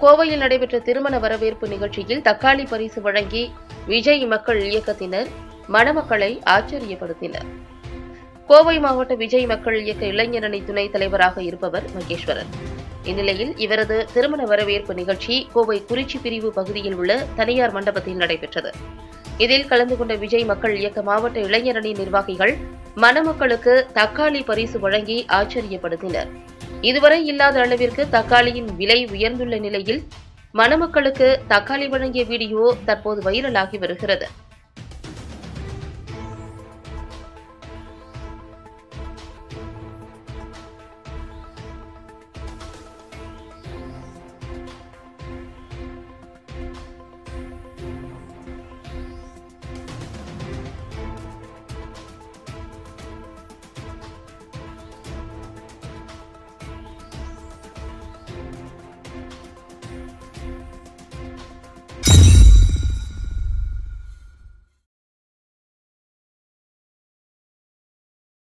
கோவையில் நடைபெற்ற திருமண வரவேற்பு நிகழ்ச்சியில் தக்காளி பரிசு வழங்கி விஜய் மக்கள் இயக்கத்தினர் மணமக்களை ஆச்சரியப்படுத்தினர் கோவை மாவட்ட விஜய் மக்கள் இயக்க இளைஞரணி துணைத் தலைவராக இருப்பவர் மகேஸ்வரன் இந்நிலையில் இவரது திருமண வரவேற்பு நிகழ்ச்சி கோவை குறிச்சி பிரிவு பகுதியில் உள்ள தனியார் மண்டபத்தில் நடைபெற்றது இதில் கலந்து கொண்ட விஜய் மக்கள் இயக்க மாவட்ட இளைஞரணி நிர்வாகிகள் மணமக்களுக்கு தக்காளி பரிசு வழங்கி ஆச்சரியப்படுத்தினர் இதுவரை இல்லாத அளவிற்கு தக்காளியின் விலை உயர்ந்துள்ள நிலையில் மணமக்களுக்கு தக்காளி வழங்கிய வீடியோ தற்போது வைரலாகி வருகிறது